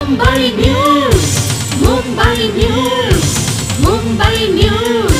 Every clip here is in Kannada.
Mumbai News, Mumbai News, Mumbai News.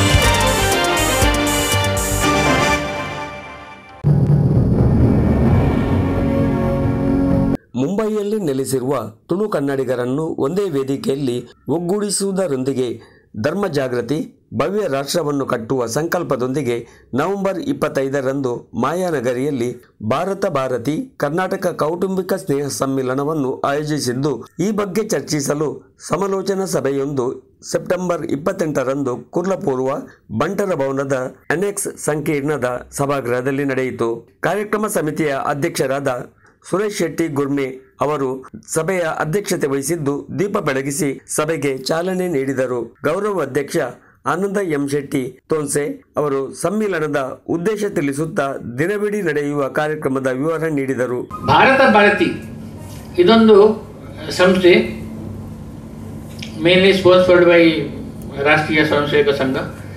ಮುಂಬೈಯಲ್ಲಿ ನೆಲೆಸಿರುವ ತುಳು ಕನ್ನಡಿಗರನ್ನು ಒಂದೇ ವೇದಿಕೆಯಲ್ಲಿ ಒಗ್ಗೂಡಿಸುವುದರೊಂದಿಗೆ ಧರ್ಮ ಜಾಗೃತಿ ಭವ್ಯ ರಾಷ್ಟ್ರವನ್ನು ಕಟ್ಟುವ ಸಂಕಲ್ಪದೊಂದಿಗೆ ನವೆಂಬರ್ ಇಪ್ಪತ್ತೈದರಂದು ಮಾಯಾನಗರಿಯಲ್ಲಿ ಭಾರತ ಭಾರತಿ ಕರ್ನಾಟಕ ಕೌಟುಂಬಿಕ ಸ್ನೇಹ ಸಮ್ಮಿಲನವನ್ನು ಆಯೋಜಿಸಿದ್ದು ಈ ಬಗ್ಗೆ ಚರ್ಚಿಸಲು ಸಮಾಲೋಚನಾ ಸಭೆಯೊಂದು ಸೆಪ್ಟೆಂಬರ್ ಇಪ್ಪತ್ತೆಂಟರಂದು ಕುರ್ಲಪೂರ್ವ ಬಂಟರ ಭವನದ ಅನೆಕ್ಸ್ ಸಂಕೀರ್ಣದ ಸಭಾಗೃಹದಲ್ಲಿ ನಡೆಯಿತು ಕಾರ್ಯಕ್ರಮ ಸಮಿತಿಯ ಅಧ್ಯಕ್ಷರಾದ ಸುರೇಶ್ ಶೆಟ್ಟಿ ಗುರ್ಮೆ ಅವರು ಸಭೆಯ ಅಧ್ಯಕ್ಷತೆ ವಹಿಸಿದ್ದು ದೀಪ ಬೆಳಗಿಸಿ ಸಭೆಗೆ ಚಾಲನೆ ನೀಡಿದರು ಗೌರವ ಅಧ್ಯಕ್ಷ ಆನಂದ ಎಂ ಶೆಟ್ಟಿ ತೋನ್ಸೆ ಅವರು ಸಮ್ಮಿಲನದ ಉದ್ದೇಶ ತಿಳಿಸುತ್ತಾ ದಿನವಿಡೀ ನಡೆಯುವ ಕಾರ್ಯಕ್ರಮದ ವಿವರ ನೀಡಿದರು ಭಾರತ ಭಾರತಿ ಇದೊಂದು ಸಂಸ್ಥೆ ಮೇನ್ಲಿ ಸ್ಪಾನ್ಸರ್ಡ್ ಬೈ ರಾಷ್ಟ್ರೀಯ ಸ್ವಯಂ ಸೇವಕ ಸಂಘ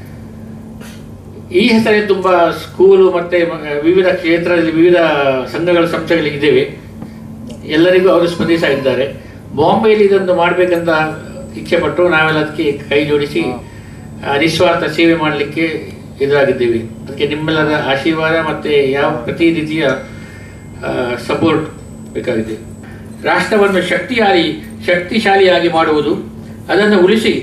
ಈ ಹೆಸರೇ ತುಂಬ ಸ್ಕೂಲು ಮತ್ತು ವಿವಿಧ ಕ್ಷೇತ್ರದಲ್ಲಿ ವಿವಿಧ ಸಂಘಗಳ ಸಂಸ್ಥೆಗಳಿದ್ದೇವೆ ಎಲ್ಲರಿಗೂ ಅವರು ಸ್ಪಂದಿಸ್ತಾ ಇದ್ದಾರೆ ಬಾಂಬೆಯಲ್ಲಿ ಇದೊಂದು ಮಾಡಬೇಕಂತ ಇಚ್ಛೆ ಪಟ್ಟು ನಾವೆಲ್ಲ ಅದಕ್ಕೆ ಕೈ ಜೋಡಿಸಿ ಆ, ನಿಸ್ವಾರ್ಥ ಸೇವೆ ಮಾಡಲಿಕ್ಕೆ ಎದುರಾಗಿದ್ದೇವೆ ಅದಕ್ಕೆ ನಿಮ್ಮೆಲ್ಲರ ಆಶೀರ್ವಾದ ಮತ್ತು ಯಾವ ಪ್ರತಿ ರೀತಿಯ ಸಪೋರ್ಟ್ ಬೇಕಾಗಿದೆ ರಾಷ್ಟ್ರವನ್ನು ಶಕ್ತಿಯಾಗಿ ಶಕ್ತಿಶಾಲಿಯಾಗಿ ಮಾಡುವುದು ಅದನ್ನು ಉಳಿಸಿ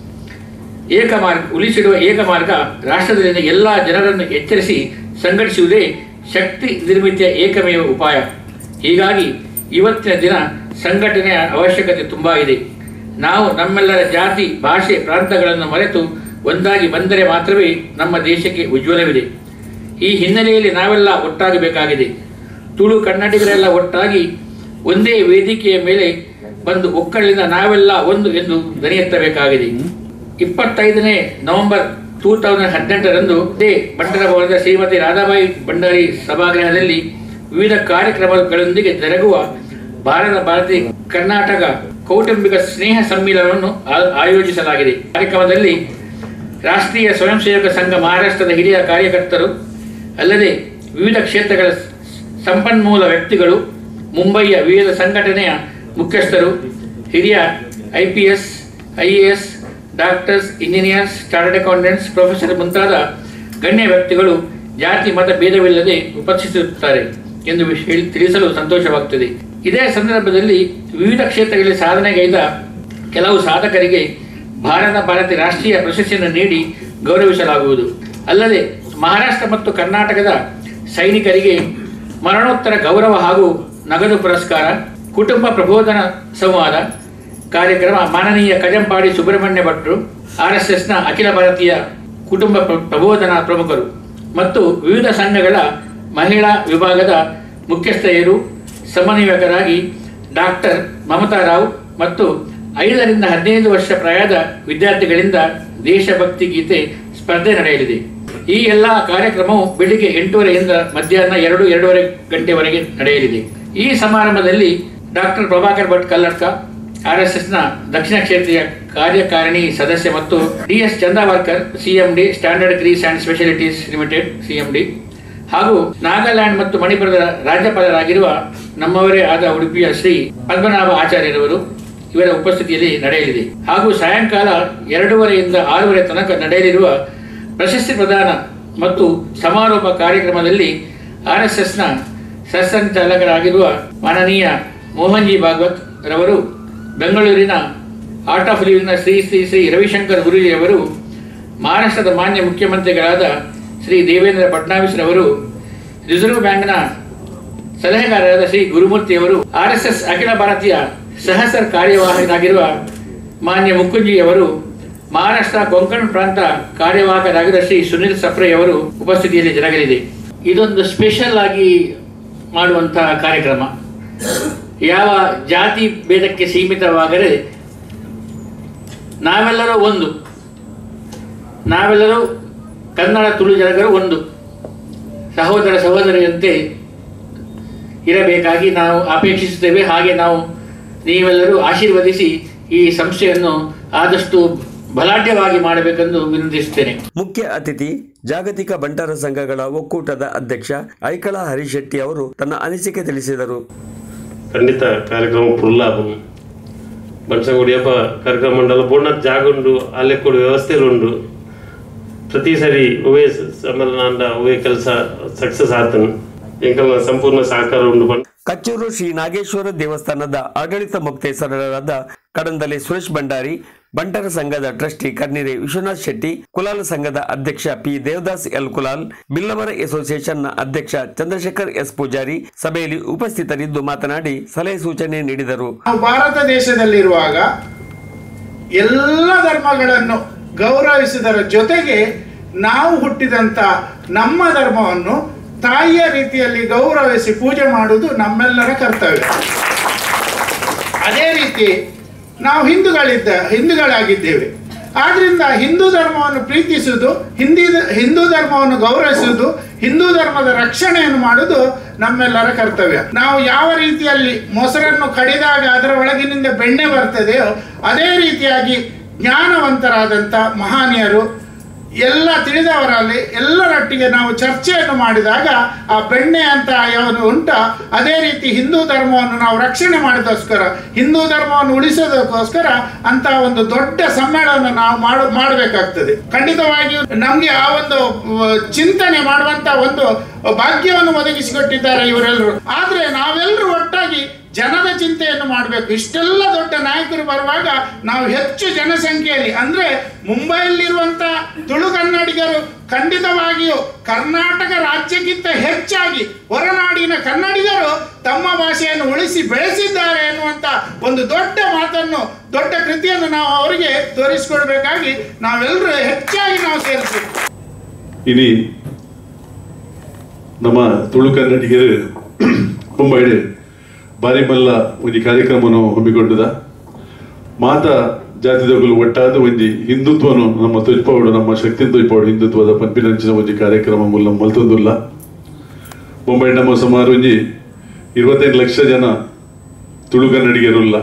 ಏಕಮಾರ್ಗ ಉಳಿಸಿಡುವ ಏಕಮಾರ್ಗ ರಾಷ್ಟ್ರದಲ್ಲಿನ ಎಲ್ಲ ಜನರನ್ನು ಎಚ್ಚರಿಸಿ ಸಂಘಟಿಸುವುದೇ ಶಕ್ತಿ ನಿರ್ಮಿತಿಯ ಏಕಮೇವ ಉಪಾಯ ಹೀಗಾಗಿ ಇವತ್ತಿನ ದಿನ ಸಂಘಟನೆಯ ಅವಶ್ಯಕತೆ ತುಂಬ ಇದೆ ನಾವು ನಮ್ಮೆಲ್ಲರ ಜಾತಿ ಭಾಷೆ ಪ್ರಾಂತಗಳನ್ನು ಮರೆತು ಒಂದಾಗಿ ಬಂದರೆ ಮಾತ್ರವೇ ನಮ್ಮ ದೇಶಕ್ಕೆ ಉಜ್ವಲವಿದೆ ಈ ಹಿನ್ನೆಲೆಯಲ್ಲಿ ನಾವೆಲ್ಲ ಒಟ್ಟಾಗಬೇಕಾಗಿದೆ ತುಳು ಕನ್ನಡಿಗರೆಲ್ಲ ಒಟ್ಟಾಗಿ ಒಂದೇ ವೇದಿಕೆಯ ಮೇಲೆ ಬಂದು ಒಕ್ಕಲಿನ ನಾವೆಲ್ಲ ಒಂದು ಎಂದು ಧ್ವನಿ ಎತ್ತಬೇಕಾಗಿದೆ ಇಪ್ಪತ್ತೈದನೇ ನವೆಂಬರ್ ಟೂ ತೌಸಂಡ್ ಹದಿನೆಂಟರಂದು ಇದೇ ಬಂಟರ ಭವನದ ಶ್ರೀಮತಿ ರಾಧಾಬಾಯಿ ಭಂಡಾರಿ ಸಭಾಗೃಹದಲ್ಲಿ ವಿವಿಧ ಕಾರ್ಯಕ್ರಮಗಳೊಂದಿಗೆ ಜರುಗುವ ಭಾರತ ಭಾರತಿ ಕರ್ನಾಟಕ ಕೌಟುಂಬಿಕ ಸ್ನೇಹ ಸಮ್ಮಿಲನವನ್ನು ಆ- ಆಯೋಜಿಸಲಾಗಿದೆ ಕಾರ್ಯಕ್ರಮದಲ್ಲಿ ರಾಷ್ಟ್ರೀಯ ಸ್ವಯಂ ಸೇವಕ ಸಂಘ ಮಹಾರಾಷ್ಟ್ರದ ಹಿರಿಯ ಕಾರ್ಯಕರ್ತರು ಅಲ್ಲದೆ ವಿವಿಧ ಕ್ಷೇತ್ರಗಳ ಸ- ಸಂಪನ್ಮೂಲ ವ್ಯಕ್ತಿಗಳು ಮುಂಬಯಿಯ ವಿವಿಧ ಸಂಘಟನೆಯ ಮುಖ್ಯಸ್ಥರು ಹಿರಿಯ I P S I A S doctors engineers chartered accountants professor ಮುಂತಾದ ಗಣ್ಯ ವ್ಯಕ್ತಿಗಳು ಜಾತಿ ಮತ ಭೇದವಿಲ್ಲದೆ ಉಪಸ್ಥಿತಿರುತ್ತಾರೆ ಎಂದು ವಿಶ್- ಹೇಳಿ- ತಿಳಿಸಲು ಸಂತೋಷವಾಗುತ್ತದೆ ಇದೇ ಸಂದರ್ಭದಲ್ಲಿ ವಿವಿಧ ಕ್ಷೇತ್ರಗಳಲ್ಲಿ ಸಾಧನೆಗೈದ ಕೆಲವು ಸಾಧಕರಿಗೆ ಭಾರತ ಭಾರತಿ ರಾಷ್ಟ್ರೀಯ ಪ್ರಶಸ್ತಿಯನ್ನು ನೀಡಿ ಗೌರವಿಸಲಾಗುವುದು ಅಲ್ಲದೆ ಮಹಾರಾಷ್ಟ್ರ ಮತ್ತು ಕರ್ನಾಟಕದ ಸೈನಿಕರಿಗೆ ಮರಣೋತ್ತರ ಗೌರವ ಹಾಗೂ ನಗದು ಪುರಸ್ಕಾರ ಕುಟುಂಬ ಪ್ರಬೋಧನ ಸಂವಾದ ಕಾರ್ಯಕ್ರಮ ಮಾನನೀಯ ಕಜಂಪಾಡಿ ಸುಬ್ರಹ್ಮಣ್ಯ ಭಟ್ರು ಆರ್ ಎಸ್ ಎಸ್ನ ಅಖಿಲ ಭಾರತೀಯ ಕುಟುಂಬ ಪ್ರ- ಪ್ರಬೋಧನಾ ಪ್ರಮುಖರು ಮತ್ತು ವಿವಿಧ ಸಂಘಗಳ ಮಹಿಳಾ ವಿಭಾಗದ ಮುಖ್ಯಸ್ಥೆಯರು ಸಮನ್ವಯಕರಾಗಿ ಡಾಕ್ಟರ್ ಮಮತಾ ರಾವ್ ಮತ್ತು ಐದರಿಂದ ಹದಿನೈದು ವರ್ಷ ಪ್ರಾಯದ ವಿದ್ಯಾರ್ಥಿಗಳಿಂದ ದೇಶಭಕ್ತಿ ಗೀತೆ ಸ್ಪರ್ಧೆ ನಡೆಯಲಿದೆ ಈ ಎಲ್ಲ ಕಾರ್ಯಕ್ರಮವು ಬೆಳಿಗ್ಗೆ ಎಂಟೂವರೆಯಿಂದ ಮಧ್ಯಾಹ್ನ ಎರಡು ಎರಡೂವರೆ ಗಂಟೆವರೆಗೆ ನಡೆಯಲಿದೆ ಈ ಸಮಾರಂಭದಲ್ಲಿ doctor Prabhakar Bhat Kalladka R S ಎಸ್ನ ದಕ್ಷಿಣ ಕ್ಷೇತ್ರೀಯ ಕಾರ್ಯಕಾರಿಣಿ ಸದಸ್ಯ ಮತ್ತು D S Chandavarkar CMD standard grease and specialities limited CMD ಹಾಗೂ ನಾಗಾಲ್ಯಾಂಡ್ ಮತ್ತು ಮಣಿಪುರದ ರಾಜ್ಯಪಾಲರಾಗಿರುವ ನಮ್ಮವರೇ ಆದ ಉಡುಪಿಯ ಶ್ರೀ ಪದ್ಮನಾಭ ಆಚಾರ್ಯರವರು ಇವರ ಉಪಸ್ಥಿತಿಯಲ್ಲಿ ನಡೆಯಲಿದೆ ಹಾಗೂ ಸಾಯಂಕಾಲ ಎರಡೂವರೆಯಿಂದ ಆರೂವರೆ ತನಕ ನಡೆಯಲಿರುವ ಪ್ರಶಸ್ತಿ ಪ್ರದಾನ ಮತ್ತು ಸಮಾರೋಪ ಕಾರ್ಯಕ್ರಮದಲ್ಲಿ ಆರ್ ಎಸ್ ಎಸ್ನ ಸಹಸಂಚಾಲಕರಾಗಿರುವ ಮಾನನೀಯ ಮೋಹನ್ಜಿ ಭಾಗವತ್ ರವರು ಬೆಂಗಳೂರಿನ ಆರ್ಟ್ ಆಫ್ ಲಿವಿಂಗ್ನ ಶ್ರೀ ಶ್ರೀ ಶ್ರೀ ರವಿಶಂಕರ್ ಗುರೂಜಿಯವರು ಮಹಾರಾಷ್ಟ್ರದ ಮಾನ್ಯ ಮುಖ್ಯಮಂತ್ರಿಗಳಾದ ಶ್ರೀ ದೇವೇಂದ್ರ ಫಡ್ನವೀಸ್ ರವರು ರಿಸರ್ವ್ ಬ್ಯಾಂಕ್ನ ಸಲಹೆಗಾರರಾದ ಶ್ರೀ ಗುರುಮೂರ್ತಿಯವರು R S S Akhil Bharatiya ಸಹಸರ್ ಕಾರ್ಯವಾಹಕರಾಗಿರುವ ಮಾನ್ಯ ಮುಕುಂಜಿಯವರು ಮಹಾರಾಷ್ಟ್ರ ಕೊಂಕಣ್ ಪ್ರಾಂತ ಕಾರ್ಯವಾಹಕರಾಗಿರುವ ಶ್ರೀ ಸುನಿಲ್ ಸಪ್ರೆ ಅವರು ಉಪಸ್ಥಿತಿಯಲ್ಲಿ ಜರಗಲಿದೆ ಇದೊಂದು ಸ್ಪೆಷಲ್ ಆಗಿ ಮಾಡುವಂತಹ ಕಾರ್ಯಕ್ರಮ ಯಾವ ಜಾತಿ ಭೇದಕ್ಕೆ ಸೀಮಿತವಾಗದೆ ನಾವೆಲ್ಲರೂ ಒಂದು ನಾವೆಲ್ಲರೂ ಕನ್ನಡ ತುಳು ಜನಗರು ಒಂದು ಸಹೋದರ ಸಹೋದರಿಯಂತೆ ಇರಬೇಕಾಗಿ ನಾವು ಅಪೇಕ್ಷಿಸುತ್ತೇವೆ ಹಾಗೆ ನಾವು ನೀವೆಲ್ಲರೂ ಆಶೀರ್ವದಿಸಿ ಈ ಸಂಸ್ಥೆಯನ್ನು ಆದಷ್ಟು ಬಲಾಢ್ಯವಾಗಿ ಮಾಡಬೇಕೆಂದು ವಿನಂತಿಸುತ್ತೇನೆ ಮುಖ್ಯ ಅತಿಥಿ ಜಾಗತಿಕ ಬಂಟರ ಸಂಘಗಳ ಒಕ್ಕೂಟದ ಅಧ್ಯಕ್ಷ ಐಕಳ ಹರಿಶೆಟ್ಟಿ ಅವರು ತನ್ನ ಅನಿಸಿಕೆ ತಿಳಿಸಿದರು ಖಂಡಿತ ಕಾರ್ಯಕ್ರಮ ಫುಲ್ ಆದವು ಬನ್ಸಂಗುಡಿಯಪ್ಪ ಕಾರ್ಯಕ್ರಮ ಮಂಡಲ ಬೋಣದ ಜಾಗ ಉಂಡು ಅಲ್ಲೇ ಕೊಡು ವ್ಯವಸ್ಥೆಲು ಉಂಡು ಪ್ರತಿ ಸರಿ ಒವೇ ಸಮಾಧಾನ ಒವೇ ಕೆಲಸ ಸಕ್ಸಸ್ ಆತನು ಎಂಕಲ್ನ ಸಂಪೂರ್ಣ ಸಹಕಾರ ಉಂಡು ಬನ್ ಕಚ್ಚೂರು ಶ್ರೀ ನಾಗೇಶ್ವರ ದೇವಸ್ಥಾನದ ಆಡಳಿತ ಮುಕ್ತೇಸರರಾದ ಕಡಂದಲೆ ಸುರೇಶ್ ಭಂಡಾರಿ ಬಂಟರ ಸಂಘದ ಟ್ರಸ್ಟಿ ಕರ್ನಿರೆ ವಿಶ್ವನಾಥ್ ಶೆಟ್ಟಿ ಕುಲಾಲ ಸಂಘದ ಅಧ್ಯಕ್ಷ ಪಿ ದೇವದಾಸ್ ಎಲ್ ಕುಲಾಲ್ ಬಿಲ್ಲವರ ಅಸೋಸಿಯೇಷನ್ನ ಅಧ್ಯಕ್ಷ ಚಂದ್ರಶೇಖರ್ ಎಸ್ ಪೂಜಾರಿ ಸಭೆಯಲ್ಲಿ ಉಪಸ್ಥಿತರಿದ್ದು ಮಾತನಾಡಿ ಸಲಹೆ ಸೂಚನೆ ನೀಡಿದರು ನಾವು ಭಾರತ ದೇಶದಲ್ಲಿರುವಾಗ ಎಲ್ಲ ಧರ್ಮಗಳನ್ನು ಗೌರವಿಸುವುದರ ಜೊತೆಗೆ ನಾವು ಹುಟ್ಟಿದಂತ ನಮ್ಮ ಧರ್ಮವನ್ನು ತಾಯಿಯ ರೀತಿಯಲ್ಲಿ ಗೌರವಿಸಿ ಪೂಜೆ ಮಾಡುವುದು ನಮ್ಮೆಲ್ಲರ ಕರ್ತವ್ಯ ಅದೇ ರೀತಿ ನಾವು ಹಿಂದೂಗಳಿದ್ದ ಹಿಂದೂಗಳಾಗಿದ್ದೇವೆ ಆದ್ರಿಂದ ಹಿಂದೂ ಧರ್ಮವನ್ನು ಪ್ರೀತಿಸುವುದು ಹಿಂದಿ ಹಿಂದೂ ಧರ್ಮವನ್ನು ಗೌರವಿಸುವುದು ಹಿಂದೂ ಧರ್ಮದ ರಕ್ಷಣೆಯನ್ನು ಮಾಡುವುದು ನಮ್ಮೆಲ್ಲರ ಕರ್ತವ್ಯ ನಾವು ಯಾವ ರೀತಿಯಲ್ಲಿ ಮೊಸರನ್ನು ಕಡಿದಾಗ ಅದರ ಒಳಗಿನಿಂದ ಬೆಣ್ಣೆ ಬರ್ತದೆಯೋ ಅದೇ ರೀತಿಯಾಗಿ ಜ್ಞಾನವಂತರಾದಂಥ ಮಹಾನೀಯರು ಎಲ್ಲ ತಿಳಿದವರಲ್ಲಿ ಎಲ್ಲರೊಟ್ಟಿಗೆ ನಾವು ಚರ್ಚೆಯನ್ನು ಮಾಡಿದಾಗ ಆ ಬೆಣ್ಣೆ ಅಂತ ಯಾವುದು ಉಂಟ ಅದೇ ರೀತಿ ಹಿಂದೂ ಧರ್ಮವನ್ನು ನಾವು ರಕ್ಷಣೆ ಮಾಡಿದೋಸ್ಕರ ಹಿಂದೂ ಧರ್ಮವನ್ನು ಉಳಿಸೋದಕ್ಕೋಸ್ಕರ ಅಂತ ಒಂದು ದೊಡ್ಡ ಸಮ್ಮೇಳನ ನಾವು ಮಾಡ ಮಾಡಬೇಕಾಗ್ತದೆ ಖಂಡಿತವಾಗಿಯೂ ನಮಗೆ ಆ ಒಂದು ಅಹ್, ಚಿಂತನೆ ಮಾಡುವಂತ ಒಂದು ಭಾಗ್ಯವನ್ನು ಒದಗಿಸಿಕೊಟ್ಟಿದ್ದಾರೆ ಇವರೆಲ್ಲರೂ ಆದ್ರೆ ನಾವೆಲ್ಲರೂ ಒಟ್ಟಾಗಿ ಜನದ ಚಿಂತೆಯನ್ನು ಮಾಡಬೇಕು ಇಷ್ಟೆಲ್ಲ ದೊಡ್ಡ ನಾಯಕರು ಬರುವಾಗ ನಾವು ಹೆಚ್ಚು ಜನಸಂಖ್ಯೆಯಲ್ಲಿ ಅಂದ್ರೆ ಮುಂಬೈಯಲ್ಲಿರುವಂತ ತುಳು ಕನ್ನಡಿಗರು ಖಂಡಿತವಾಗಿಯೂ ಕರ್ನಾಟಕ ರಾಜ್ಯಕ್ಕಿಂತ ಹೆಚ್ಚಾಗಿ ಹೊರನಾಡಿನ ಕನ್ನಡಿಗರು ತಮ್ಮ ಭಾಷೆಯನ್ನು ಉಳಿಸಿ ಬೆಳೆಸಿದ್ದಾರೆ ಎನ್ನುವಂತ ಒಂದು ದೊಡ್ಡ ಮಾತನ್ನು ದೊಡ್ಡ ಕೃತಿಯನ್ನು ನಾವು ಅವರಿಗೆ ತೋರಿಸಿಕೊಡ್ಬೇಕಾಗಿ ನಾವೆಲ್ಲರೂ ಹೆಚ್ಚಾಗಿ ನಾವು ಸೇರಿಸಬೇಕು ಇನಿ ನಮ್ಮ ತುಳು ಕನ್ನಡಿಗರು ಮುಂಬೈಡ್ ಬಾರಿ ಮಲ್ಲ ಒಂದು ಕಾರ್ಯಕ್ರಮವನ್ನು ಹಮ್ಮಿಕೊಂಡದ ಮಾತ ಜಾತಿದಗಳು ಒಟ್ಟಾದ ಒಂಜಿ ಹಿಂದುತ್ವನು ನಮ್ಮ ತೊಜ್ಪಾಡು ನಮ್ಮ ಶಕ್ತಿ ತೊಜ್ಪಾಡು ಹಿಂದುತ್ವದ ಪಂಪಿನಂಚಿನ ಒಂಜಿ ಕಾರ್ಯಕ್ರಮ ಮುಲ್ಲ ಮಲ್ತೊಂದುಲ್ಲ ಮುಂಬೈ ನಮ್ಮ ಸುಮಾರು ಒಂಜಿ ಇರುವತ್ತೈದು ಲಕ್ಷ ಜನ ತುಳು ಕನ್ನಡಿಗರುಲ್ಲ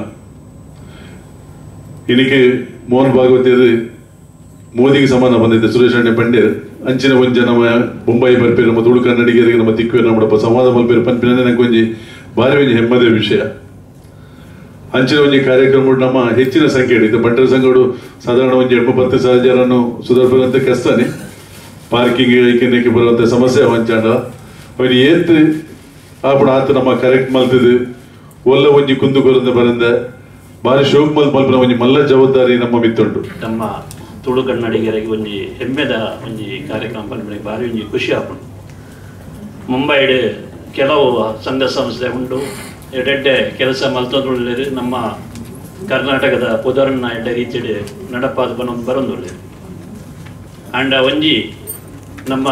ಇನಿಕೆ ಮೋಹನ್ ಭಾಗವತಿಯರು ಮೋದಿಗೆ ಸಮಾನ ಬಂದಿದೆ ಸುರೇಶ್ ಅಣ್ಣೆ ಪಂಡ್ಯರ್ ಅಂಚಿನ ಒಂಜಿ ಜನ ಮುಂಬೈ ಬರ್ಪೇರು ನಮ್ಮ ತುಳು ಕನ್ನಡಿಗರಿಗೆ ನಮ್ಮ ತಿಕ್ಕುವೆ ನಮ್ಮ ಸಂವಾದ ಮಲ್ಪೇರು ಪನ್ಪಿನ ನಂಗೆ ಒಂಜಿ ಬಾರಿ ಒಂಜಿ ಹೆಮ್ಮದ ವಿಷಯ ಅಂಚಿನ ಒಂಜಿ ಕಾರ್ಯಕ್ರಮ ನಮ್ಮ ಹೆಚ್ಚಿನ ಸಂಖ್ಯೆ ಇದು ಬಂಟರ ಸಂಘಡು ಸಾಧಾರಣ ಒಂಜಿ ಎಪ್ಪು ಪತ್ತು ಸಾವಿರ ಜನನು ಸುಧಾರಿಸುವಂತ ಕಷ್ಟನೇ ಪಾರ್ಕಿಂಗ್ ಐಕ್ಯಕ್ಕೆ ಬರುವಂತ ಸಮಸ್ಯೆ ಹಂಚಾಂಡ ಅವನು ಏತ್ ಆಪಣ ಆತ ನಮ್ಮ ಕರೆಕ್ಟ್ ಮಲ್ತದು ಒಲ್ಲ ಒಂಜಿ ಕುಂದು ಕೊರಂದ ಬರಂದ ಬಾರಿ ಶೋಕ್ ಮಲ್ ಮಲ್ಪನ ಒಂಜಿ ಮಲ್ಲ ಜವಾಬ್ದಾರಿ ನಮ್ಮ ಮಿತ್ತುಂಡು ನಮ್ಮ ತುಳು ಕನ್ನಡಿಗರಿಗೆ ಒಂಜಿ ಹೆಮ್ಮೆದ ಒಂಜಿ ಕಾರ್ಯಕ್ರಮ ಬಂದ್ಬಿಡಿ ಭಾರಿ ಒಂಜಿ ಖುಷಿ ಆಪುಂಡು ಮುಂಬೈಡ್ ಕೆಲವು ಸಂಘ ಸಂಸ್ಥೆ ಉಂಟು ಎಡೆಡ್ಡೆ ಕೆಲಸ ಮಲ್ತೊಂದುಳ್ಳೇರು ನಮ್ಮ ಕರ್ನಾಟಕದ ಪುದರನ್ನ ಎಡ್ಡ ರೀತಿಡ್ ನಡಪಾದ ಬನ್ನೊಂದು ಬರೊಂದುಳ್ಳೇರು ಆಂಡ ಒಂಜಿ ನಮ್ಮ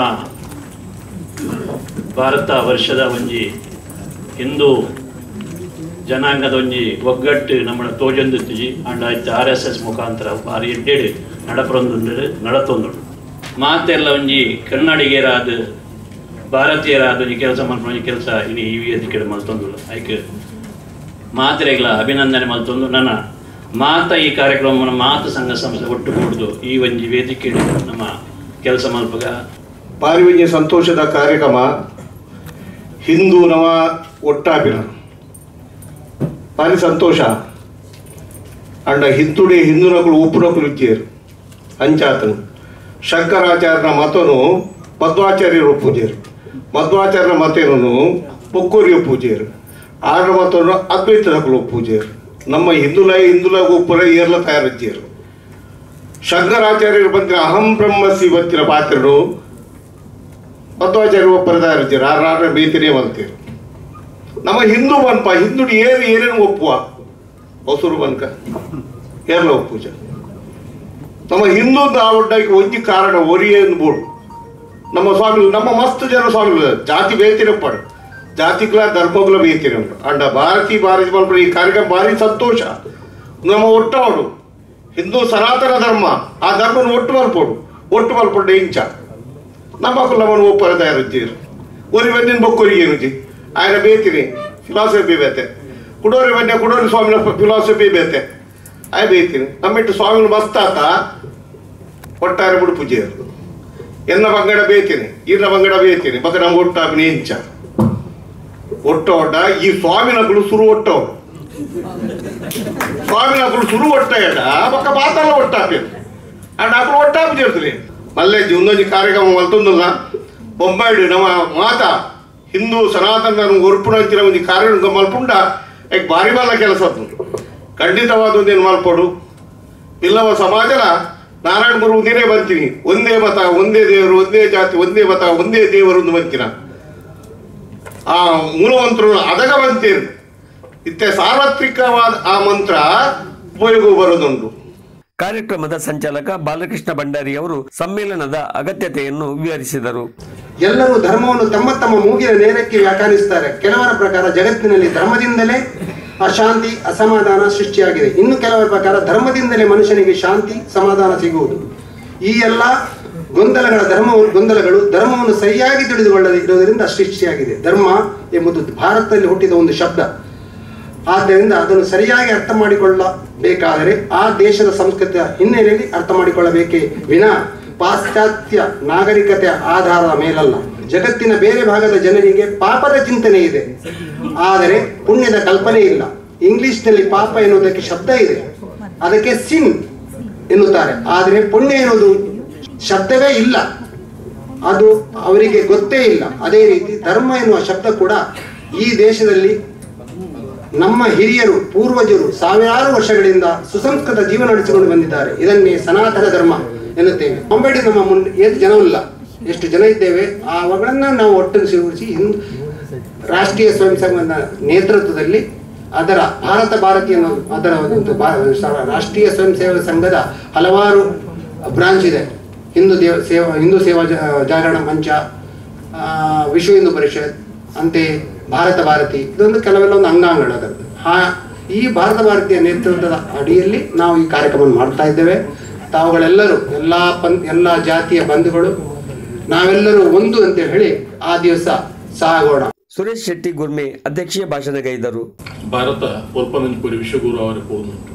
ಭಾರತ ವರ್ಷದ ಒಂಜಿ ಹಿಂದೂ ಜನಾಂಗದ ಒಂಜಿ ಒಗ್ಗಟ್ಟು ನಮ್ಮ ತೋಜೊಂದಿತ್ತಿಜಿ ಅಂಡ ಆಯ್ತು ಆರ್ ಎಸ್ ಎಸ್ ಮುಖಾಂತರ ಬಾರಿ ಎಡ್ಡೆಡು ನಡಪರೊಂದುಂಡು ನಡತೊಂದುಂಡು ಮಾತೆಲ್ಲ ಒಂಜಿ ಕನ್ನಡಿಗರಾದ ಭಾರತೀಯರಾದ ಒಂಜಿ ಕೆಲಸ ಮಲ್ಪನ ಕೆಲಸ ಇನಿ ಈ ವೇದಿಕೆ ಮಲ್ತೊಂದುಲ್ಲ ಐಕ್ ಮಾತ್ರೆಗಳ ಅಭಿನಂದನೆ ಮಲ್ತೊಂದು ನನ್ನ ಮಾತ ಈ ಕಾರ್ಯಕ್ರಮವನ್ನು ಮಾತ ಸಂಘ ಸಂಸ್ಥೆ ಒಟ್ಟು ಕೂಡುದು ಈ ಒಂಜಿ ವೇದಿಕೆ ನಮ್ಮ ಕೆಲಸ ಮಲ್ಪಗ ಭಾರಿ ಒಂಜಿ ಸಂತೋಷದ ಕಾರ್ಯಕ್ರಮ ಹಿಂದೂ ನವ ಒಟ್ಟಾಪಿನ ಭಾರಿ ಸಂತೋಷ ಅಂಡ ಹಿಂದುಡೆ ಹಿಂದೂನಕುಲು ಉಪ್ಪುನಕುಲು ಇಜ್ಜೇರು ಅಂಚಾತನು ಶಂಕರಾಚಾರ್ಯನ ಮತನು ಮಧ್ವಾಚಾರ್ಯರು ಪೂಜೆರು ಮಧ್ವಾಚಾರ್ಯನ ಮತೇನು ಪೊಕ್ಕೂರಿಯ ಪೂಜೆರು ಆರ ಮತನು ಅದ್ವೈತದಕುಲು ಪೂಜೆರು ನಮ್ಮ ಹಿಂದುಲ ಹಿಂದುಲ ಉಪ್ಪುರ ಏರ್ಲ ತಯಾರಿಜ್ಜೇರು ಶಂಕರಾಚಾರ್ಯರು ಬಂದ್ರೆ ಅಹಂ ಬ್ರಹ್ಮಸಿ ಇವತ್ತಿನ ಪಾತ್ರನು ಮಧ್ವಾಚಾರ್ಯ ಒಪ್ಪರದ ಇರ್ತೀರ ಆರ ಬೇತಿನೇ ಬಂತೀರಿ ನಮ್ಮ ಹಿಂದೂ ಬನ್ಪ ಹಿಂದುಡಿ ಏರು ಏನೇನು ಒಪ್ಪುವ ಹೊಸರು ಬನ್ಕ ಏರ್ಲ ಒಪ್ಪುಜ ನಮ್ಮ ಹಿಂದೂ ಒಡ್ಡಾಗಿ ಒಂಜಿ ಕಾರಣ ಒರಿಯೇ ಬೋಡು ನಮ್ಮ ಸ್ವಾಮಿಗಳು ನಮ್ಮ ಮಸ್ತ್ ಜನ ಸ್ವಾಮಿಗಳು ಜಾತಿ ಬೇತಿನ ಪಡು ಜಾತಿಗಳ ಧರ್ಮಗಳ ಬೇತಿನ ಉಂಟು ಅಂಡ ಭಾರತಿ ಭಾರತಿ ಮಲ್ಪಡ ಈ ಕಾರ್ಯಕ್ರಮ ಭಾರಿ ಸಂತೋಷ ನಮ್ಮ ಒಟ್ಟಾಡು ಹಿಂದೂ ಸನಾತನ ಧರ್ಮ ಆ ಧರ್ಮನ ಒಟ್ಟು ಮಲ್ಪೋಡು ಒಟ್ಟು ಮಲ್ಪೊಂಡು ಇಂಚ ನಮ್ಮ ನಮ್ಮನ್ನು ಒಪ್ಪರ ತಯಾರಿದ್ದೀರಿ ಒರಿ ಬಂದಿನ ಬೊಕ್ಕೊರಿ ಏನುಜಿ ఆయన ಬೇತಿನಿ ಫಿಲಾಸಫಿ ಬೇತೆ ಕುಡೋರಿ ಬನ್ನಿ ಕುಡೋರಿ ಸ್ವಾಮಿನ ಫಿಲಾಸಫಿ ಬೇತೆ ಆಯ ಬೇತೀನಿ ನಮ್ಮಿಟ್ಟು ಸ್ವಾಮಿನ ಮಸ್ತಾತ ಒಟ್ಟಾರೆ ಮುಡು ಪೂಜೆ ಎನ್ನ ಬಂಗಡ ಬೇತೀನಿ ಇನ್ನ ಬಂಗಡ ಬೇತೀನಿ ಬಕ ನಮ್ಗೆ ಒಟ್ಟಾಗ್ನಿ ಇಂಚ ಒಟ್ಟ ಒಡ್ಡ ಈ ಸ್ವಾಮಿನಗಳು ಸುರು ಒಟ್ಟವರು ಸ್ವಾಮಿ ಅప్పుడు ಶುರು ಒಟ್ಟಾಯಡ ಪಕ್ಕ ಪಾತಲ್ಲ ಒಟ್ಟಾಪಿ అండ్ అప్పుడు ఒట్టాపు చేస్తుంది మళ్ళీ ఉందొంచి కార్యక్రమం వెళ్తుందಲ್ಲ బొంబాయి ನಮ್ಮ ಮಾತ ಹಿಂದೂ ಸನಾತನ ಒರ್ಪುನಂಚಿನ ಒಂದು ಕಾರ್ಯ ಮಲ್ಪುಂಡ ಈಗ ಭಾರಿ ಬಲ್ಲ ಕೆಲಸ ಖಂಡಿತವಾದ ಒಂದೇನು ಮಲ್ಪಡು ಇಲ್ಲವ ಸಮಾಜಲ ನಾರಾಯಣ ಗುರು ಒಂದಿನೇ ಬಂತೀನಿ ಒಂದೇ ಮತ ಒಂದೇ ದೇವರು ಒಂದೇ ಜಾತಿ ಒಂದೇ ಮತ ಒಂದೇ ದೇವರು ಒಂದು ಬಂತಿನ ಆ ಮೂಲಮಂತ್ರರು ಅದಗ ಬಂತೇನು ಇತ್ತೆ ಸಾರ್ವತ್ರಿಕವಾದ ಆ ಮಂತ್ರ ಉಪಯೋಗ ಬರೋದುಂಟು ಕಾರ್ಯಕ್ರಮದ ಸಂಚಾಲಕ ಬಾಲಕೃಷ್ಣ ಭಂಡಾರಿ ಅವರು ಸಮ್ಮೇಳನದ ಅಗತ್ಯತೆಯನ್ನು ವಿವರಿಸಿದರು ಎಲ್ಲರೂ ಧರ್ಮವನ್ನು ತಮ್ಮ ತಮ್ಮ ಮೂಗಿನ ನೇರಕ್ಕೆ ವ್ಯಾಖ್ಯಾನಿಸುತ್ತಾರೆ ಕೆಲವರ ಪ್ರಕಾರ ಜಗತ್ತಿನಲ್ಲಿ ಧರ್ಮದಿಂದಲೇ ಅಶಾಂತಿ ಅಸಮಾಧಾನ ಸೃಷ್ಟಿಯಾಗಿದೆ ಇನ್ನು ಕೆಲವರ ಪ್ರಕಾರ ಧರ್ಮದಿಂದಲೇ ಮನುಷ್ಯನಿಗೆ ಶಾಂತಿ ಸಮಾಧಾನ ಸಿಗುವುದು ಈ ಎಲ್ಲ ಗೊಂದಲಗಳ ಧರ್ಮ ಗೊಂದಲಗಳು ಧರ್ಮವನ್ನು ಸರಿಯಾಗಿ ತಿಳಿದುಕೊಳ್ಳದೆ ಇರುವುದರಿಂದ ಸೃಷ್ಟಿಯಾಗಿದೆ ಧರ್ಮ ಎಂಬುದು ಭಾರತದಲ್ಲಿ ಹುಟ್ಟಿದ ಒಂದು ಶಬ್ದ ಆದ್ದರಿಂದ ಅದನ್ನು ಸರಿಯಾಗಿ ಅರ್ಥ ಮಾಡಿಕೊಳ್ಳಬೇಕಾದರೆ ಆ ದೇಶದ ಸಂಸ್ಕೃತಿಯ ಹಿನ್ನೆಲೆಯಲ್ಲಿ ಅರ್ಥ ಮಾಡಿಕೊಳ್ಳಬೇಕೇ ವಿನಾ ಪಾಶ್ಚಾತ್ಯ ನಾಗರಿಕತೆಯ ಆಧಾರದ ಮೇಲಲ್ಲ ಜಗತ್ತಿನ ಬೇರೆ ಭಾಗದ ಜನರಿಗೆ ಪಾಪದ ಚಿಂತನೆ ಇದೆ ಆದರೆ ಪುಣ್ಯದ ಕಲ್ಪನೆ ಇಲ್ಲ ಇಂಗ್ಲಿಷ್ನಲ್ಲಿ ಪಾಪ ಎನ್ನುವುದಕ್ಕೆ ಶಬ್ದ ಇದೆ ಅದಕ್ಕೆ ಸಿನ್ ಎನ್ನುತ್ತಾರೆ ಆದರೆ ಪುಣ್ಯ ಎನ್ನುವುದು ಶಬ್ದವೇ ಇಲ್ಲ ಅದು ಅವರಿಗೆ ಗೊತ್ತೇ ಇಲ್ಲ ಅದೇ ರೀತಿ ಧರ್ಮ ಎನ್ನುವ ಶಬ್ದ ಕೂಡ ಈ ದೇಶದಲ್ಲಿ ನಮ್ಮ ಹಿರಿಯರು ಪೂರ್ವಜರು ಸಾವಿರಾರು ವರ್ಷಗಳಿಂದ ಸುಸಂಸ್ಕೃತ ಜೀವನ ನಡೆಸಿಕೊಂಡು ಬಂದಿದ್ದಾರೆ ಇದನ್ನೇ ಸನಾತನ ಧರ್ಮ ಎನ್ನುತ್ತೇವೆ ಅಂಬೇಡಿ ನಮ್ಮ ಮುಂದೆ ಏನು ಜನವಿಲ್ಲ ಎಷ್ಟು ಜನ ಇದ್ದೇವೆ ಅವುಗಳನ್ನ ನಾವು ಒಟ್ಟು ಸೇರಿಸಿ ಹಿಂದೂ ರಾಷ್ಟ್ರೀಯ ಸ್ವಯಂ ಸಂಘದ ನೇತೃತ್ವದಲ್ಲಿ ಅದರ ಭಾರತ ಭಾರತಿ ಅನ್ನೋ ಅದರ ಒಂದು ಭಾ- ಸ- ರಾಷ್ಟ್ರೀಯ ಸ್ವಯಂ ಸೇವಕ ಸಂಘದ ಹಲವಾರು ಬ್ರಾಂಚ್ ಇದೆ ಹಿಂದೂ ದೇವ ಸೇವಾ ಹಿಂದೂ ಸೇವಾ ಜ- ಜಾಗರಣ ಮಂಚ ಆ, ವಿಶ್ವ ಹಿಂದೂ ಪರಿಷತ್ ಅಂತೆಯೇ ಭಾರತ ಭಾರತಿ ಇದೊಂದು ಕೆಲವೆಲ್ಲ ಒಂದು ಅಂಗಾಂಗಗಳು ಅದರದ್ದು ಹಾ ಈ ಭಾರತ ಭಾರತೀಯ ನೇತೃತ್ವದ ಅಡಿಯಲ್ಲಿ ನಾವು ಈ ಕಾರ್ಯಕ್ರಮ ಮಾಡ್ತಾ ಇದ್ದೇವೆ ತಾವುಗಳೆಲ್ಲರೂ ಎಲ್ಲ ಪನ್ ಎಲ್ಲ ಜಾತಿಯ ಬಂಧುಗಳು ನಾವೆಲ್ಲರೂ ಒಂದು ಅಂತ ಹೇಳಿ ಆ ದಿವಸ ಸಾಗೋಣ ಸುರೇಶ್ ಶೆಟ್ಟಿ ಗುರ್ಮೆ ಅಧ್ಯಕ್ಷೀಯ ಭಾಷಣಗೈದರು ಭಾರತ ಒಲ್ಪನಂಚಿಪುರಿ ವಿಶ್ವಗುರು ಅವರ ಪೋನುಂಟು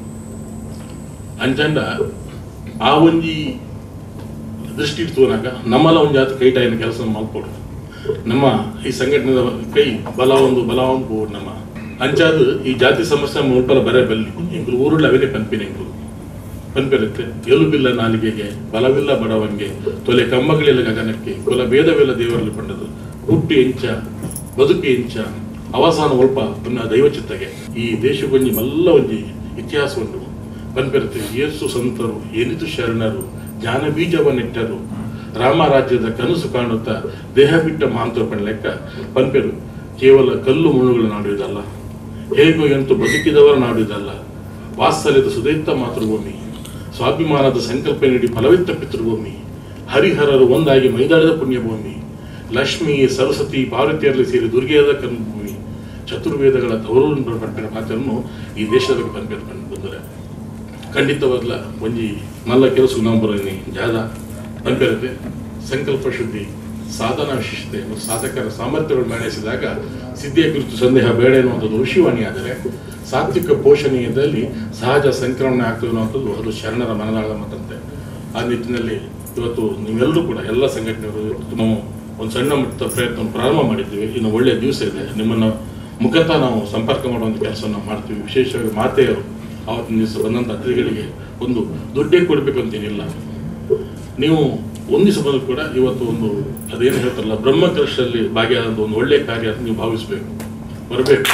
ಅಂಚಂಡ ಆ ಒಂಜಿ ದೃಷ್ಟಿ ಇಡ್ತುವನಾಗ ನಮ್ಮಲ್ಲ ಒಂದು ಜಾತಿ ಕೈ ಟೈನ ಕೆಲಸ ಮಾಡ್ಕೊಡು ನಮ್ಮ ಈ ಸಂಘಟನೆದ ಕೈ ಬಲ ಒಂದು ಬಲ ಒಂದು ಬೋರ್ಡ್ ನಮ್ಮ ಅಂಚಾದ ಈ ಜಾತಿ ಸಮಸ್ಯೆ ಮುಲ್ಪಲ ಬರೇ ಬಲ್ಲಿ ಇಂಗ್ಲು ಊರುಳ್ಳ ಅವೇನೆ ಪಂಪಿನ ಇಂಗ್ಲು ಪಂಪಿರುತ್ತೆ ಎಲುಬಿಲ್ಲ ನಾಲಿಗೆಗೆ ಬಲವಿಲ್ಲ ಬಡವಂಗೆ ತೊಲೆ ಕಂಬಗಳಿಲ್ಲ ಗಗನಕ್ಕೆ ಕುಲ ಭೇದವಿಲ್ಲ ದೇವರಲ್ಲಿ ಪಂಡದು ಹುಟ್ಟು ಎಂಚ ಬದುಕು ಎಂಚ ಅವಸಾನ ಒಲ್ಪ ಪುನಃ ದೈವಚಿತ್ತಗೆ ಈ ದೇಶಗೊಂಜಿ ಮಲ್ಲ ಒಂಜಿ ಇತಿಹಾಸ ಉಂಟು ಪಂಪಿರುತ್ತೆ ಯೇಸು ಸಂತರು ಏನಿತು ಶರಣರು ಜ್ಞಾನ ಬೀಜವನ್ನಿಟ್ಟರು ರಾಮರಾಜ್ಯದ ಕನಸು ಕಾಣುತ್ತಾ ದೇಹ ಬಿಟ್ಟ ಮಹಾಂತರಪಣ ಲೆಕ್ಕ ಪಂಪೆರು ಕೇವಲ ಕಲ್ಲು ಮಣ್ಣುಗಳು ನಾಡುವುದಲ್ಲ ಹೇಗೋ ಎಂತೂ ಬದುಕಿದವರ ನಾಡುವುದಲ್ಲ ವಾತ್ಸಲ್ಯದ ಸುದೈತ ಮಾತೃಭೂಮಿ ಸ್ವಾಭಿಮಾನದ ಸಂಕಲ್ಪ ನೀಡಿ ಫಲವಿತ್ತ ಪಿತೃಭೂಮಿ ಹರಿಹರರು ಒಂದಾಗಿ ಮೈದಾಳದ ಪುಣ್ಯಭೂಮಿ ಲಕ್ಷ್ಮಿ ಸರಸ್ವತಿ ಪಾರ್ವತಿಯರಲ್ಲಿ ಸೇರಿ ದುರ್ಗೆಯದ ಕರ್ಮಭೂಮಿ ಚತುರ್ವೇದಗಳ ತವರು ಪಂಪಿನ ಮಾತನ್ನು ಈ ದೇಶದ ಪಂಪಿನ ಬಂದರೆ ಖಂಡಿತವಾಗ್ಲ ಒಂಜಿ ಮಲ್ಲ ಕೆಲಸ ನಾವು ಬರೋನಿ ಜಾದ ಪಂಪಿರತೆ ಸಂಕಲ್ಪ ಶುದ್ಧಿ ಸಾಧನಾ ವಿಶಿಷ್ಟತೆ ಮತ್ತು ಸಾಧಕರ ಸಾಮರ್ಥ್ಯಗಳು ಬೆಳೆಸಿದಾಗ ಸಿದ್ಧಿಯ ಕುರಿತು ಸಂದೇಹ ಬೇಡ ಎನ್ನುವಂಥದ್ದು ಋಷಿವಾಣಿ ಆದರೆ ಸಾತ್ವಿಕ ಪೋಷಣೆಯದಲ್ಲಿ ಸಹಜ ಸಂಕ್ರಮಣೆ ಆಗ್ತದೆ ಅನ್ನುವಂಥದ್ದು ಅದು ಶರಣರ ಮನದಾಳದ ಮತಂತೆ ಆ ನಿಟ್ಟಿನಲ್ಲಿ ಇವತ್ತು ನೀವೆಲ್ಲರೂ ಕೂಡ ಎಲ್ಲ ಸಂಘಟನೆಗಳು ಇವತ್ತು ನಾವು ಒಂದು ಸಣ್ಣ ಮಟ್ಟದ ಪ್ರಯತ್ನ ಪ್ರಾರಂಭ ಮಾಡಿದ್ದೀವಿ ಇನ್ನು ಒಳ್ಳೆಯ ದಿವಸ ಇದೆ ನಿಮ್ಮನ್ನು ಮುಖತಃ ನಾವು ಸಂಪರ್ಕ ಮಾಡುವಂಥ ಕೆಲಸವನ್ನು ಮಾಡ್ತೀವಿ ವಿಶೇಷವಾಗಿ ಮಾತೆಯರು ಆವತ್ತಿನ ದಿವಸ ಬಂದಂಥ ಅತಿಥಿಗಳಿಗೆ ಒಂದು ದುಡ್ಡೇ ಕೊಡಬೇಕಂತೇನಿಲ್ಲ ನೀವು ಒಂದು ದಿವಸ ಬಂದರೂ ಕೂಡ ಇವತ್ತು ಒಂದು ಅದೇನು ಹೇಳ್ತಾರಲ್ಲ ಬ್ರಹ್ಮಕಲಶದಲ್ಲಿ ಭಾಗಿಯಾದಂಥ ಒಂದು ಒಳ್ಳೆಯ ಕಾರ್ಯ ಅಂತ ನೀವು ಭಾವಿಸಬೇಕು ಬರಬೇಕು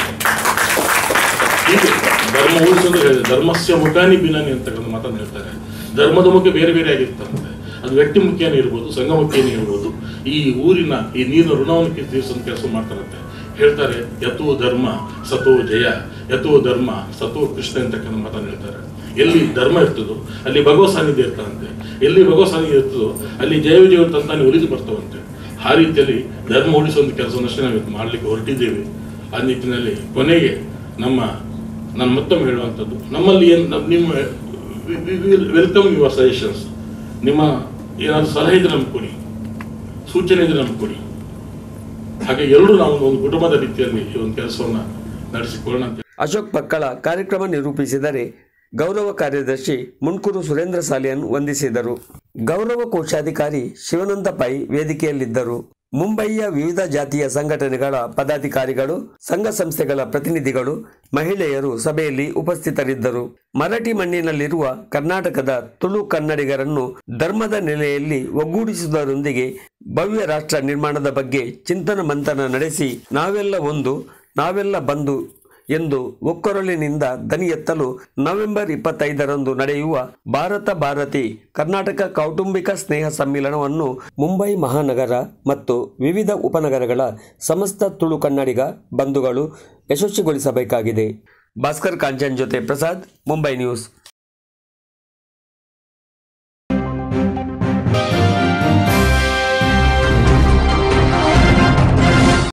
ಹೀಗೆ ಧರ್ಮ ಉಳಿಸೋದ್ರೆ ಹೇಳಿದೆ ಧರ್ಮಸ್ಯ ಮುಖಾನಿ ಬಿನಾನಿ ಅಂತಕ್ಕಂಥ ಮಾತನ್ನು ಹೇಳ್ತಾರೆ ಧರ್ಮದ ಮುಖ ಬೇರೆ ಬೇರೆ ಆಗಿರ್ತಂತೆ ಅದು ವ್ಯಕ್ತಿ ಮುಖೇನೇ ಇರ್ಬೋದು ಸಂಘ ಮುಖೇನೇ ಇರ್ಬೋದು ಈ ಊರಿನ ಈ ನೀರಿನ ಋಣವನ್ನು ತೀರಿಸೋ ಕೆಲಸ ಮಾಡ್ತಾರಂತೆ ಹೇಳ್ತಾರೆ ಯಥೋ ಧರ್ಮ ಸತೋ ಜಯ ಯಥೋ ಧರ್ಮ ಸತೋ ಕೃಷ್ಣ ಅಂತಕ್ಕಂಥ ಮಾತನ್ನು ಹೇಳ್ತಾರೆ ಎಲ್ಲಿ ಧರ್ಮ ಇರ್ತದೋ ಅಲ್ಲಿ ಭಗವತ್ ಸಾನ್ನಿಧ್ಯ ಇರ್ತಾರಂತೆ ಎಲ್ಲಿ ಭಗವತ್ ಸಾನ್ನಿಧ್ಯ ಇರ್ತದೋ ಅಲ್ಲಿ ಜಯ ವಿಜಯ ತಂತಾನೆ ಒಲಿದು ಬರ್ತಾವಂತೆ ಆ ರೀತಿಯಲ್ಲಿ ಧರ್ಮ ಉಳಿಸುವಂಥ ಕೆಲಸವನ್ನಷ್ಟೇ ನಾವು ಇವತ್ತು ಮಾಡಲಿಕ್ಕೆ ಹೊರಟಿದ್ದೇವೆ ಆ ನಿಟ್ಟಿನಲ್ಲಿ ಕೊನೆಗೆ ನಮ್ಮ ನಾನು ಮತ್ತೊಮ್ಮೆ ಹೇಳುವಂಥದ್ದು ನಮ್ಮಲ್ಲಿ ಏನು ನಮ್- ನಿಮ್ಮ ವೆಲ್ಕಮ್ ಯುವರ್ ಸಜೆಷನ್ಸ್ ನಿಮ್ಮ ಏನಾದರೂ ಸಲಹೆ ಇದ್ರೆ ನಮ್ಗೆ ಕೊಡಿ ಸೂಚನೆ ಇದ್ರೆ ನಮ್ಗೆ ಕೊಡಿ ಹಾಗೆ ಎಲ್ಲರೂ ನಾವು ಒಂದು ಕುಟುಂಬದ ರೀತಿಯಲ್ಲಿ ಈ ಒಂದು ಕೆಲಸವನ್ನು ನಡೆಸಿಕೊಳ್ಳೋಣ ಅಂತ ಅಶೋಕ್ ಪಕ್ಕಳ ಕಾರ್ಯಕ್ರಮ ನಿರೂಪಿಸಿದರೆ ಗೌರವ ಕಾರ್ಯದರ್ಶಿ ಮುಣ್ಕೂರು ಸುರೇಂದ್ರ ಸಾಲಿಯನ್ ವಂದಿಸಿದರು ಗೌರವ ಕೋಶಾಧಿಕಾರಿ ಶಿವಾನಂದ ಪೈ ವೇದಿಕೆಯಲ್ಲಿದ್ದರು ಮುಂಬಯಿಯ ವಿವಿಧ ಜಾತಿಯ ಸಂಘಟನೆಗಳ ಪದಾಧಿಕಾರಿಗಳು ಸಂಘ ಸಂಸ್ಥೆಗಳ ಪ್ರತಿನಿಧಿಗಳು ಮಹಿಳೆಯರು ಸಭೆಯಲ್ಲಿ ಉಪಸ್ಥಿತರಿದ್ದರು ಮರಾಠಿ ಮಣ್ಣಿನಲ್ಲಿರುವ ಕರ್ನಾಟಕದ ತುಳು ಕನ್ನಡಿಗರನ್ನು ಧರ್ಮದ ನೆಲೆಯಲ್ಲಿ ಒಗ್ಗೂಡಿಸುವುದರೊಂದಿಗೆ ಭವ್ಯ ರಾಷ್ಟ್ರ ನಿರ್ಮಾಣದ ಬಗ್ಗೆ ಚಿಂತನ ಮಂಥನ ನಡೆಸಿ ನಾವೆಲ್ಲ ಒಂದು ನಾವೆಲ್ಲ ಬಂದು ಎಂದು ಒಕ್ಕೊರಲಿನಿಂದ ದನಿ ಎತ್ತಲು ನವೆಂಬರ್ ಇಪ್ಪತ್ತೈದರಂದು ನಡೆಯುವ ಭಾರತ ಭಾರತಿ ಕರ್ನಾಟಕ ಕೌಟುಂಬಿಕ ಸ್ನೇಹ ಸಮ್ಮಿಲನವನ್ನು ಮುಂಬೈ ಮಹಾನಗರ ಮತ್ತು ವಿವಿಧ ಉಪನಗರಗಳ ಸಮಸ್ತ ತುಳು ಕನ್ನಡಿಗ ಬಂಧುಗಳು ಯಶಸ್ವಿಗೊಳಿಸಬೇಕಾಗಿದೆ ಭಾಸ್ಕರ್ ಕಾಂಚನ್ ಜೊತೆ ಪ್ರಸಾದ್ ಮುಂಬೈ ನ್ಯೂಸ್